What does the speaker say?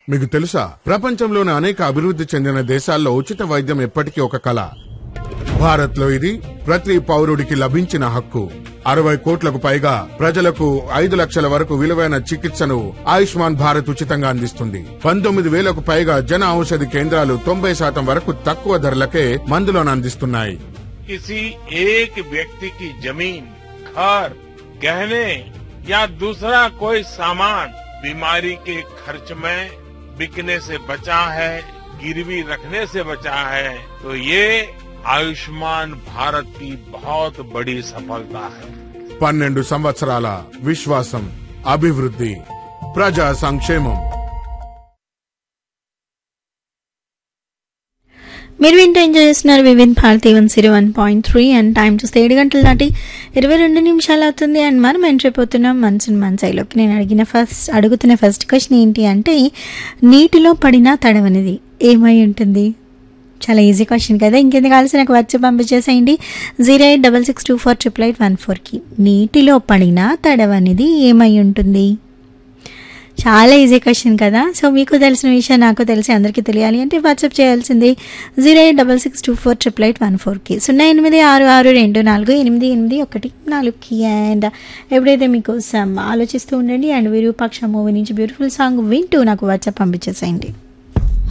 మీకు తెలుసా ప్రపంచంలోని అనేక అభివృద్ధి చెందిన దేశాల్లో ఉచిత వైద్యం ఎప్పటికీ ఒక కళ భారత్ లో ఇది ప్రతి పౌరుడికి లభించిన హక్కు అరవై కోట్లకు పైగా ప్రజలకు ఐదు లక్షల వరకు విలువైన చికిత్సను ఆయుష్మాన్ భారత్ ఉచితంగా అందిస్తుంది పంతొమ్మిది వేలకు పైగా జన ఔషధి కేంద్రాలు తొంభై శాతం వరకు తక్కువ ధరలకే మందులను అందిస్తున్నాయి किसी एक व्यक्ति की जमीन घर गहने या दूसरा कोई सामान बीमारी के खर्च में बिकने से बचा है गिरवी रखने से बचा है तो ये आयुष्मान भारत की बहुत बड़ी सफलता है పన్నెండు సంవత్సరాల విశ్వాసం అభివృద్ధి ప్రజా సంక్షేమం మీరు వింటూ ఎంజాయ్ చేస్తున్నారు Vividh Bharati one zero one point three and time చూస్తే ఏడు గంటల దాటి ఇరవై రెండు నిమిషాలు అవుతుంది అండ్ మనం ఎంటర్ అయిపోతున్నాం మనసుని మనసైలోకి నేను అడిగిన ఫస్ట్ అడుగుతున్న ఫస్ట్ క్వశ్చన్ ఏంటి అంటే నీటిలో పడిన తడవనిది ఏమై ఉంటుంది చాలా ఈజీ క్వశ్చన్ కదా ఇంకెందుకు కావాల్సి నాకు వచ్చి పంపించేసేయండి zero eight double six two four triple eight one ఫోర్కి నీటిలో పడిన తడవనిది ఏమై ఉంటుంది చాలా ఈజీ క్వశ్చన్ కదా సో మీకు తెలిసిన విషయం నాకు తెలిసి అందరికీ తెలియాలి అంటే వాట్సాప్ చేయాల్సింది zero eight double six two four triple eight one ఫోర్కి సున్నా ఎనిమిది ఆరు ఆరు రెండు నాలుగు ఎనిమిది ఎనిమిది ఒకటి నాలుగుకి అండ్ ఎప్పుడైతే మీకోసం ఆలోచిస్తూ ఉండండి అండ్ విరూపాక్ష మూవీ నుంచి బ్యూటిఫుల్ సాంగ్ వింటూ నాకు వాట్సాప్ పంపించేసేయండి